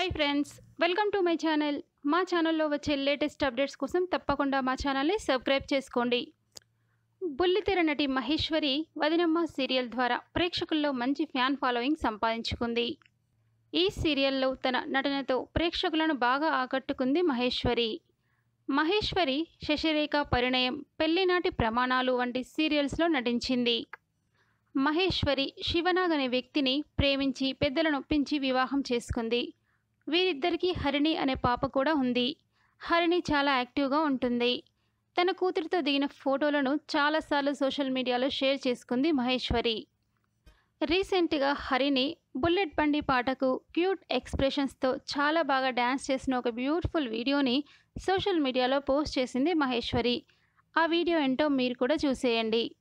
hi friends welcome to my channel మా ఛానల్లో వచ్చే లేటెస్ట్ అప్డేట్స్ కోసం తప్పకుండా మా ఛానల్ని సబ్స్క్రైబ్ చేసుకోండి బుల్లితెర నటి మహేశ్వరి వదినమ్మ సీరియల్ ద్వారా ప్రేక్షకుల్లో మంచి ఫ్యాన్ ఫాలోయింగ్ సంపాదించుకుంది ఈ సీరియల్లో తన నటనతో ప్రేక్షకులను బాగా ఆకట్టుకుంది మహేశ్వరి మహేశ్వరి శశిరేఖ పరిణయం పెళ్లినాటి ప్రమాణాలు వంటి సీరియల్స్లో నటించింది మహేశ్వరి శివనాగ్ అనే వ్యక్తిని ప్రేమించి పెద్దలను ఒప్పించి వివాహం చేసుకుంది వీరిద్దరికీ హరిణి అనే పాప కూడా ఉంది హరిణి చాలా యాక్టివ్గా ఉంటుంది తన కూతురితో దిగిన ఫోటోలను చాలాసార్లు సోషల్ మీడియాలో షేర్ చేసుకుంది మహేశ్వరి రీసెంట్గా హరిని బుల్లెట్ బండి పాటకు క్యూట్ ఎక్స్ప్రెషన్స్తో చాలా బాగా డ్యాన్స్ చేసిన ఒక బ్యూటిఫుల్ వీడియోని సోషల్ మీడియాలో పోస్ట్ చేసింది మహేశ్వరి ఆ వీడియో ఏంటో మీరు కూడా చూసేయండి